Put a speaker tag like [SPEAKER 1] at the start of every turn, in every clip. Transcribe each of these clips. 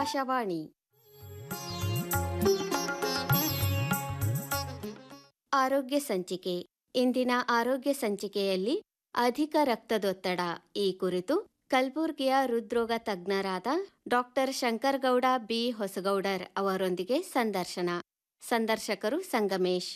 [SPEAKER 1] ಆಕಾಶವಾಣಿ ಆರೋಗ್ಯ ಸಂಚಿಕೆ ಇಂದಿನ ಆರೋಗ್ಯ ಸಂಚಿಕೆಯಲ್ಲಿ ಅಧಿಕ ರಕ್ತದೊತ್ತಡ ಈ ಕುರಿತು ಕಲಬುರ್ಗಿಯ ಹೃದ್ರೋಗ ತಜ್ಞರಾದ ಡಾಕ್ಟರ್ ಶಂಕರಗೌಡ ಬಿ ಹೊಸಗೌಡರ್ ಅವರೊಂದಿಗೆ ಸಂದರ್ಶನ ಸಂದರ್ಶಕರು ಸಂಗಮೇಶ್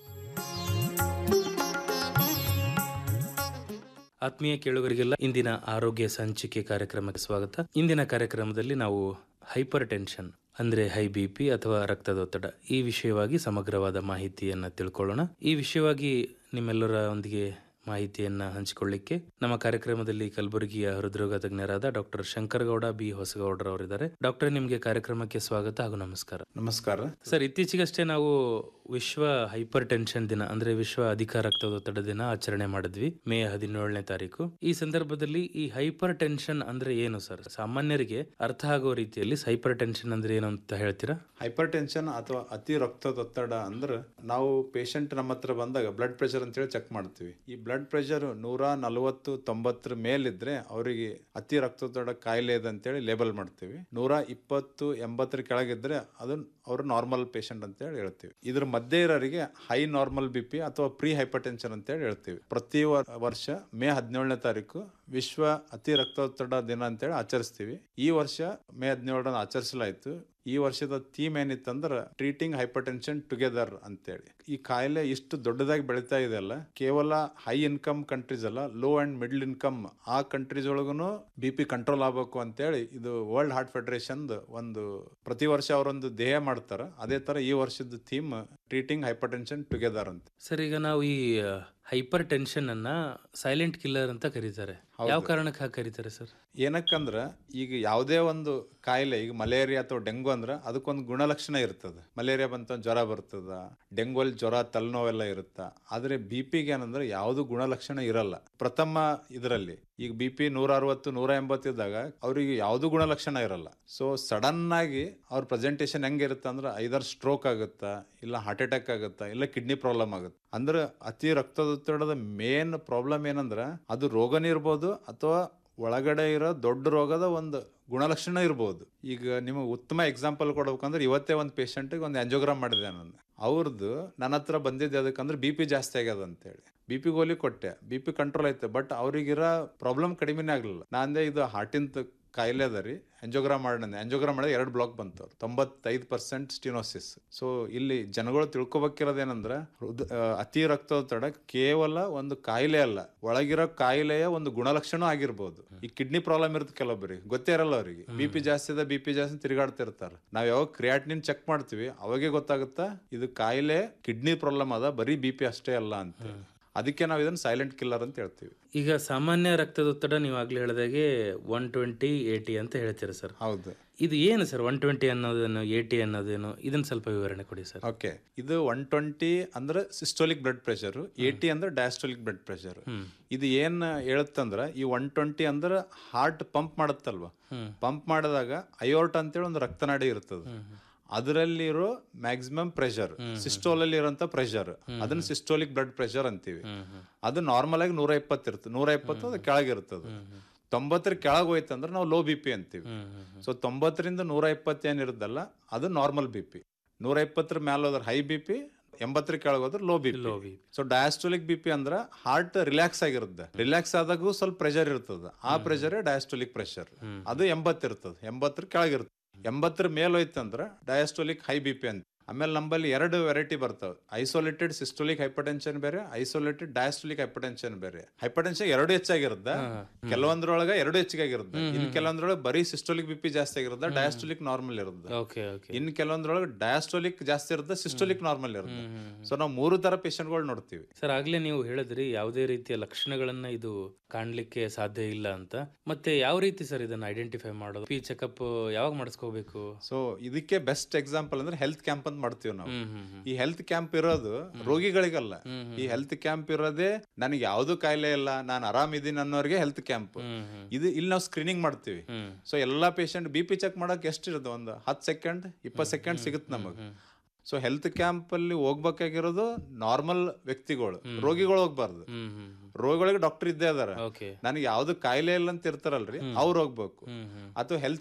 [SPEAKER 2] ಆತ್ಮೀಯ ಕೇಳುಗರಿಗೆಲ್ಲ ಇಂದಿನ ಆರೋಗ್ಯ ಸಂಚಿಕೆ ಕಾರ್ಯಕ್ರಮಕ್ಕೆ ಸ್ವಾಗತ ಇಂದಿನ ಕಾರ್ಯಕ್ರಮದಲ್ಲಿ ನಾವು ಹೈಪರ್ ಟೆನ್ಷನ್ ಅಂದ್ರೆ ಹೈ ಬಿ ಪಿ ಅಥವಾ ರಕ್ತದೊತ್ತಡ ಈ ವಿಷಯವಾಗಿ ಸಮಗ್ರವಾದ ಮಾಹಿತಿಯನ್ನ ತಿಳ್ಕೊಳ್ಳೋಣ ಈ ವಿಷಯವಾಗಿ ನಿಮ್ಮೆಲ್ಲರ ಒಂದಿಗೆ ಮಾಹಿತಿಯನ್ನ ಹಂಚಿಕೊಳ್ಳಿಕ್ಕೆ ನಮ್ಮ ಕಾರ್ಯಕ್ರಮದಲ್ಲಿ ಕಲಬುರಗಿಯ ಹೃದ್ರೋಗ ತಜ್ಞರಾದ ಡಾಕ್ಟರ್ ಶಂಕರಗೌಡ ಬಿ ಹೊಸಗೌಡರ್ ಅವರಿದ್ದಾರೆ ಡಾಕ್ಟರ್ ನಿಮಗೆ ಕಾರ್ಯಕ್ರಮಕ್ಕೆ ಸ್ವಾಗತ ಹಾಗೂ ನಮಸ್ಕಾರ
[SPEAKER 3] ನಮಸ್ಕಾರ
[SPEAKER 2] ಸರ್ ಇತ್ತೀಚೆಗಷ್ಟೇ ನಾವು ವಿಶ್ವ ಹೈಪರ್ ಟೆನ್ಷನ್ ದಿನ ಅಂದ್ರೆ ವಿಶ್ವ ಅಧಿಕ ರಕ್ತದೊತ್ತಡ ದಿನ ಆಚರಣೆ ಮಾಡಿದ್ವಿ ಮೇ ಹದಿನೇಳನೇ ತಾರೀಕು ಈ ಸಂದರ್ಭದಲ್ಲಿ ಈ ಹೈಪರ್ ಟೆನ್ಷನ್ ಅಂದ್ರೆ ಏನು ಸರ್ ಸಾಮಾನ್ಯರಿಗೆ ಅರ್ಥ ಆಗೋ ರೀತಿಯಲ್ಲಿ ಹೈಪರ್ ಟೆನ್ಷನ್ ಅಂದ್ರೆ ಏನು ಅಂತ ಹೇಳ್ತೀರಾ
[SPEAKER 3] ಹೈಪರ್ ಟೆನ್ಷನ್ ಅಥವಾ ಅತಿ ರಕ್ತದೊತ್ತಡ ಅಂದ್ರೆ ನಾವು ಪೇಷಂಟ್ ನಮ್ಮ ಹತ್ರ ಬಂದಾಗ ಬ್ಲಡ್ ಪ್ರೆಷರ್ ಅಂತೇಳಿ ಚೆಕ್ ಮಾಡ್ತೀವಿ ಈ ಬ್ಲಡ್ ಪ್ರೆಷರ್ ನೂರ ನಲವತ್ತು ತೊಂಬತ್ತರ ಮೇಲಿದ್ರೆ ಅವರಿಗೆ ಅತಿ ರಕ್ತದೊತ್ತಡ ಕಾಯಿಲೆ ಇದೆ ಅಂತೇಳಿ ಲೇಬಲ್ ಮಾಡ್ತೀವಿ ನೂರ ಇಪ್ಪತ್ತು ಎಂಬತ್ತರ ಕೆಳಗಿದ್ರೆ ಅದನ್ನ ಅವರು ನಾರ್ಮಲ್ ಪೇಷಂಟ್ ಅಂತೇಳಿ ಹೇಳ್ತೀವಿ ಇದ್ರ ಮಧ್ಯೆ ಇರೋರಿಗೆ ಹೈ ನಾರ್ಮಲ್ ಬಿ ಪಿ ಅಥವಾ ಪ್ರೀ ಹೈಪರ್ ಟೆನ್ಷನ್ ಅಂತೇಳಿ ಹೇಳ್ತೀವಿ ಪ್ರತಿ ವರ್- ವರ್ಷ ಮೇ ಹದಿನೇಳನೇ ತಾರೀಕು ವಿಶ್ವ ಅತಿ ರಕ್ತದೊತ್ತಡ ದಿನ ಅಂತೇಳಿ ಆಚರಿಸ್ತೀವಿ ಈ ವರ್ಷ ಮೇ ಹದಿನೇಳರನ್ನು ಆಚರಿಸಲಾಯಿತು ಈ ವರ್ಷದ ಥೀಮ್ ಏನಿತ್ತಂದ್ರೆ ಟ್ರೀಟಿಂಗ್ ಹೈಪರ್ ಟೆನ್ಷನ್ ಟುಗೆದರ್ ಅಂತೇಳಿ ಈ ಕಾಯಿಲೆ ಇಷ್ಟು ದೊಡ್ಡದಾಗಿ ಬೆಳೀತಾ ಇದೆ ಅಲ್ಲ ಕೇವಲ ಹೈ ಇನ್ಕಮ್ ಕಂಟ್ರೀಸ್ ಅಲ್ಲ ಲೋ ಅಂಡ್ ಮಿಡ್ಲ್ ಇನ್ಕಮ್ ಆ ಕಂಟ್ರೀಸ್ ಒಳಗೂ ಬಿ ಪಿ ಕಂಟ್ರೋಲ್ ಆಗಬೇಕು ಅಂತೇಳಿ ಇದು ವರ್ಲ್ಡ್ ಹಾರ್ಟ್ ಫೆಡರೇಷನ್ ಒಂದು ಪ್ರತಿ ವರ್ಷ ಅವರೊಂದು ದೇಹ ಮಾಡ್ತಾರ ಅದೇ ತರ ಈ ವರ್ಷದ theme treating hypertension together ಅಂತ
[SPEAKER 2] ಸರ್ ಈಗ ನಾವು ಈ ಹೈಪರ್ ಟೆನ್ಷನ್ ಅನ್ನ ಸೈಲೆಂಟ್ ಕಿಲ್ಲರ್ ಅಂತ ಕರೀತಾರೆ ಯಾವ ಕಾರಣಕ್ಕೆ ಹಾಗೆ ಕರೀತಾರೆ ಸರ್
[SPEAKER 3] ಏನಕ್ಕಂದ್ರ ಈಗ ಯಾವುದೇ ಒಂದು ಕಾಯಿಲೆ ಈಗ ಮಲೇರಿಯಾ ಅಥವಾ ಡೆಂಗು ಅಂದ್ರೆ ಅದಕ್ಕೊಂದು ಗುಣಲಕ್ಷಣ ಇರ್ತದೆ ಮಲೇರಿಯಾ ಬಂತ ಜ್ವರ ಬರ್ತದ ಡೆಂಗು ಅಲ್ಲಿ ಜ್ವರ ತಲೆನೋವೆಲ್ಲ ಇರುತ್ತ ಆದ್ರೆ ಬಿ ಪಿಗೆ ಏನಂದ್ರೆ ಯಾವುದು ಗುಣಲಕ್ಷಣ ಇರಲ್ಲ ಪ್ರಥಮ ಇದರಲ್ಲಿ ಈಗ ಬಿ ಪಿ ನೂರ ಅರವತ್ತು ನೂರ ಎಂಬತ್ತಿದ್ದಾಗ ಅವ್ರಿಗೆ ಯಾವುದು ಗುಣಲಕ್ಷಣ ಇರಲ್ಲ ಸೊ ಸಡನ್ ಆಗಿ ಅವ್ರ ಪ್ರೆಸೆಂಟೇಷನ್ ಹೆಂಗಿರುತ್ತೆ ಅಂದ್ರೆ ಐದಾರು ಸ್ಟ್ರೋಕ್ ಆಗುತ್ತಾ ಇಲ್ಲ ಹಾರ್ಟ್ ಅಟ್ಯಾಕ್ ಆಗುತ್ತಾ ಇಲ್ಲ ಕಿಡ್ನಿ ಪ್ರಾಬ್ಲಮ್ ಆಗುತ್ತೆ ಅಂದ್ರೆ ಅತಿ ರಕ್ತದೊತ್ತಡದ ಮೇನ್ ಪ್ರಾಬ್ಲಮ್ ಏನಂದ್ರೆ ಅದು ರೋಗನೇ ಇರ್ಬೋದು ಅಥವಾ ಒಳಗಡೆ ಇರೋ ದೊಡ್ಡ ರೋಗದ ಒಂದು ಗುಣಲಕ್ಷಣ ಇರ್ಬೋದು ಈಗ ನಿಮಗೆ ಉತ್ತಮ ಎಕ್ಸಾಂಪಲ್ ಕೊಡ್ಬೇಕಂದ್ರೆ ಇವತ್ತೇ ಒಂದು ಪೇಷಂಟಿಗೆ ಒಂದು ಆಂಜೋಗ್ರಾಮ್ ಮಾಡಿದೆ ನಾನು ಅವ್ರದ್ದು ನನ್ನ ಹತ್ರ ಬಂದಿದ್ದು ಅದಕ್ಕಂದ್ರೆ ಬಿ ಪಿ ಜಾಸ್ತಿ ಆಗ್ಯದ ಅಂತೇಳಿ ಬಿ ಪಿ ಗೋಲಿ ಕೊಟ್ಟೆ ಬಿ ಪಿ ಕಂಟ್ರೋಲ್ ಐತೆ ಬಟ್ ಅವ್ರಿಗಿರೋ ಪ್ರಾಬ್ಲಮ್ ಕಡಿಮೆನೇ ಆಗಲಿಲ್ಲ ನಾಂದೆ ಇದು ಹಾರ್ಟಿಂದ ಕಾಯಿಲೆ ಅದ ರೀ ಎಂಜೋಗ್ರಾಮ್ ಮಾಡೋಣ ಎಂಜೋಗ್ರಾಮ್ ಮಾಡಿದ್ರೆ ಎರಡು ಬ್ಲಾಕ್ ಬಂತು ಅವ್ರು ತೊಂಬತ್ತೈದು ಪರ್ಸೆಂಟ್ ಸ್ಟಿನೋಸಿಸ್ ಸೊ ಇಲ್ಲಿ ಜನಗಳು ತಿಳ್ಕೊಬೇಕಿರೋದೇನಂದ್ರೆ ಹೃದ- ಆ, ಅತಿ ರಕ್ತದೊತ್ತಡ ಕೇವಲ ಒಂದು ಕಾಯಿಲೆ ಅಲ್ಲ ಒಳಗಿರೋ ಕಾಯಿಲೆಯ ಒಂದು ಗುಣಲಕ್ಷಣ ಆಗಿರ್ಬೋದು ಈ ಕಿಡ್ನಿ ಪ್ರಾಬ್ಲಮ್ ಇರುತ್ತೆ ಕೆಲವೊಬ್ಬರಿಗೆ ಗೊತ್ತೇ ಇರಲ್ಲ ಅವರಿಗೆ ಬಿ ಪಿ ಜಾಸ್ತಿ ಇದೆ ಬಿ ಪಿ ಜಾಸ್ತಿ ತಿರುಗಾಡ್ತಿರ್ತಾರೆ ನಾವ್ ಯಾವಾಗ ಕ್ರಿಯಾಟಿನಿನ್ ಚೆಕ್ ಮಾಡ್ತೀವಿ ಅವಾಗೆ ಗೊತ್ತಾಗುತ್ತಾ ಇದು ಕಾಯಿಲೆ ಕಿಡ್ನಿ ಪ್ರಾಬ್ಲಮ್ ಅದ ಬರೀ ಬಿ ಪಿ ಅಷ್ಟೇ ಅಲ್ಲ ಅಂತ ಅದಕ್ಕೆ ನಾವು ಇದನ್ನ ಸೈಲೆಂಟ್ ಕಿಲ್ಲರ್ ಅಂತ ಹೇಳ್ತೀವಿ
[SPEAKER 2] ಈಗ ಸಾಮಾನ್ಯ ರಕ್ತದೊತ್ತಡ ನೀವು ಆಗ್ಲೇ ಹೇಳಿದಾಗೆ ಒನ್ ಟ್ವೆಂಟಿ ಏಟಿ ಅಂತ ಹೇಳ್ತೀರಾ ಸರ್
[SPEAKER 3] ಹೌದು
[SPEAKER 2] ಇದು ಏನು ಸರ್ ಒನ್ ಟ್ವೆಂಟಿ ಅನ್ನೋದೇನು ಏಟಿ ಅನ್ನೋದೇನು ಇದನ್ನ ಸ್ವಲ್ಪ ವಿವರಣೆ ಕೊಡಿ ಸರ್
[SPEAKER 3] ಓಕೆ ಇದು ಒನ್ ಟ್ವೆಂಟಿ ಅಂದ್ರೆ ಸಿಸ್ಟೋಲಿಕ್ ಬ್ಲಡ್ ಪ್ರೆಷರ್ ಏಟಿ ಅಂದ್ರೆ ಡಯಾಸ್ಟೋಲಿಕ್ ಬ್ಲಡ್ ಪ್ರೆಷರ್ ಇದು ಏನ್ ಹೇಳುತ್ತಂದ್ರ ಈ ಒನ್ ಟ್ವೆಂಟಿ ಅಂದ್ರೆ ಹಾರ್ಟ್ ಪಂಪ್ ಮಾಡುತ್ತಲ್ವಾ ಪಂಪ್ ಮಾಡಿದಾಗ ಅಯೋರ್ಟ್ ಅಂತೇಳಿ ಒಂದು ರಕ್ತನಾಡಿ ಇರ್ತದೆ ಅದರಲ್ಲಿರೋ ಮ್ಯಾಕ್ಸಿಮಮ್ ಪ್ರೆಷರ್ ಸಿಸ್ಟೋಲಲ್ಲಿ ಇರೋಂಥ ಪ್ರೆಷರ್ ಅದನ್ನ ಸಿಸ್ಟೋಲಿಕ್ ಬ್ಲಡ್ ಪ್ರೆಷರ್ ಅಂತೀವಿ ಅದು ನಾರ್ಮಲ್ ಆಗಿ ನೂರ ಇಪ್ಪತ್ತು ಇರ್ತದೆ ನೂರ ಇಪ್ಪತ್ತು ಅದು ಕೆಳಗಿರ್ತದೆ ತೊಂಬತ್ತರ ಕೆಳಗೆ ಹೋಯ್ತಂದ್ರೆ ನಾವು ಲೋ ಬಿ ಪಿ ಅಂತೀವಿ ಸೊ ತೊಂಬತ್ತರಿಂದ ನೂರ ಇಪ್ಪತ್ತು ಏನಿರುತ್ತಲ್ಲ ಅದು ನಾರ್ಮಲ್ ಬಿ ಪಿ ನೂರ ಇಪ್ಪತ್ತರ ಮೇಲೆ ಹೋದ್ರೆ ಹೈ ಬಿ ಪಿ ಎಂಬತ್ತರ ಕೆಳಗೆ ಹೋದ್ರೆ low B
[SPEAKER 2] Low
[SPEAKER 3] P
[SPEAKER 2] BP.
[SPEAKER 3] So diastolic B P ಅಂದ್ರೆ ಹಾರ್ಟ್ ರಿಲ್ಯಾಕ್ಸ್ ಆಗಿರುತ್ತೆ ರಿಲ್ಯಾಕ್ಸ್ ಆದಾಗೂ ಸ್ವಲ್ಪ ಪ್ರೆಷರ್ ಇರ್ತದೆ ಆ ಪ್ರೆಷರ್ ಡಯಾಸ್ಟೋಲಿಕ್ ಪ್ರೆಷರ್ ಅದು ಎಂಬತ್ತಿರ್ತದೆ ಎಂಬತ್ತರ ಕೆಳಗಿರ್ತದೆ ಎಂಬತ್ತರ ಮೇಲೆ ಹೋಯ್ತಂದ್ರೆ ಡಯಾಸ್ಟೋಲಿಕ್ ಹೈ ಬಿ ಪಿ ಅಂತ ಆಮೇಲೆ ನಮ್ಮಲ್ಲಿ ಎರಡು ವೆರೈಟಿ ಬರ್ತವೆ ಐಸೋಲೇಟೆಡ್ ಸಿಸ್ಟೋಲಿಕ್ ಹೈಪರ್ಟೆನ್ಷನ್ ಬೇರೆ ಐಸೋಲೇಟೆಡ್ ಡಯಾಸ್ಟೋಲಿಕ್ ಹೈಪರ್ಟೆನ್ಷನ್ ಬೇರೆ ಹೈಪರ್ಟೆನ್ಷನ್ ಎರಡು ಹೆಚ್ಚಾಗಿರುತ್ತೆ ಕೆಲವೊಂದ್ರೊಳಗೆ ಎರಡು ಹೆಚ್ಚಿಗೆ ಆಗಿರುತ್ತೆ ಇನ್ ಕೆಲವೊಂದ್ರೊಳಗೆ ಬರೀ ಸಿಸ್ಟೋಲಿಕ್ ಬಿ ಪಿ ಜಾಸ್ತಿ ಆಗಿರುತ್ತೆ ಡಯಾಸ್ಟೋಲಿಕ್ ನಾರ್ಮಲ್ ಇರುತ್ತೆ
[SPEAKER 2] ಓಕೆ ಓಕೆ
[SPEAKER 3] ಇನ್ ಕೆಲವೊಂದ್ರೊಳಗೆ ಡಯಾಸ್ಟೋಲಿಕ್ ಜಾಸ್ತಿ ಇರುತ್ತೆ ಸಿಸ್ಟೋಲಿಕ್ ನಾರ್ಮಲ್ ಇರುತ್ತೆ ಸೊ ನಾವು ಮೂರು ತರ ಪೇಷಂಟ್ಗಳು ನೋಡ್ತೀವಿ
[SPEAKER 2] ಸರ್ ಆಗ್ಲೇ ನೀವು ಹೇಳಿದ್ರಿ ಯಾವುದೇ ರೀತಿಯ ಲಕ್ಷಣಗಳನ್ನ ಇದು ಕಾಣ್ಲಿಕ್ಕೆ ಸಾಧ್ಯ ಇಲ್ಲ ಅಂತ ಮತ್ತೆ ಯಾವ ರೀತಿ ಸರ್ ಇದನ್ನ ಐಡೆಂಟಿಫೈ ಮಾಡೋದು ಪಿ ಚೆಕಪ್ ಯಾವಾಗ ಮಾಡಿಸ್ಕೋಬೇಕು
[SPEAKER 3] ಸೊ ಇದಕ್ಕೆ ಬೆಸ್ಟ್ ಎಕ್ಸಾಂಪಲ್ ಅಂದ್ರೆ ಹೆಲ್ತ್ ಕ್ಯಾಂಪ್ ಅಂತ ಮಾಡ್ತೀವಿ ನಾವು
[SPEAKER 2] ಹ್ಮ್ ಹ್ಮ್ ಹ್ಮ್
[SPEAKER 3] ಈ ಹೆಲ್ತ್ ಕ್ಯಾಂಪ್ ಇರೋದು ರೋಗಿಗಳಿಗಲ್ಲ ಈ ಹೆಲ್ತ್ ಕ್ಯಾಂಪ್ ಇರೋದೇ ನನಗೆ ಯಾವ್ದು ಕಾಯಿಲೆ ಇಲ್ಲ ನಾನು ಆರಾಮಿದ್ದೀನಿ ಅನ್ನೋರಿಗೆ ಹೆಲ್ತ್ ಕ್ಯಾಂಪ್
[SPEAKER 2] ಹ್ಮ್ ಹ್ಮ್
[SPEAKER 3] ಇದು ಇಲ್ಲಿ ನಾವು ಸ್ಕ್ರೀನಿಂಗ್ ಮಾಡ್ತೀವಿ
[SPEAKER 2] ಹ್ಮ್
[SPEAKER 3] ಸೊ ಎಲ್ಲಾ ಪೇಷಂಟ್ ಬಿ ಪಿ ಚೆಕ್ ಮಾಡಕ್ ಎಷ್ಟಿರುತ್ತೆ ಒಂದು ಹತ್ತು ಸೆಕೆಂಡ್ ಇಪ್ಪತ್ತು ಸೆಕೆಂಡ್ ಸಿಗುತ್ತೆ ನಮಗೆ ಸೊ ಹೆಲ್ತ್ ಕ್ಯಾಂಪ್ ಅಲ್ಲಿ ಹೋಗ್ಬೇಕಾಗಿರೋದು ನಾರ್ಮಲ್ ವ್ಯಕ್ತಿಗಳು ರೋಗಿಗಳು ಹೋಗ್ಬಾರ್ದು
[SPEAKER 2] ಹ್ಮ್ ಹ್ಮ್
[SPEAKER 3] ರೋಗಿಗಳಿಗೆ ಡಾಕ್ಟರ್ ಇದ್ದೇ ಅದಾರ
[SPEAKER 2] ಓಕೆ
[SPEAKER 3] ನನಗೆ ಯಾವ್ದು ಕಾಯಿಲೆ ಇಲ್ಲ ಅಂತ ಇರ್ತಾರಲ್ರಿ ಅವ್ರು ಹೋಗ್ಬೇಕು
[SPEAKER 2] ಹ್ಮ್ ಹ್ಮ್
[SPEAKER 3] ಅಥವಾ ಹೆಲ್ತ್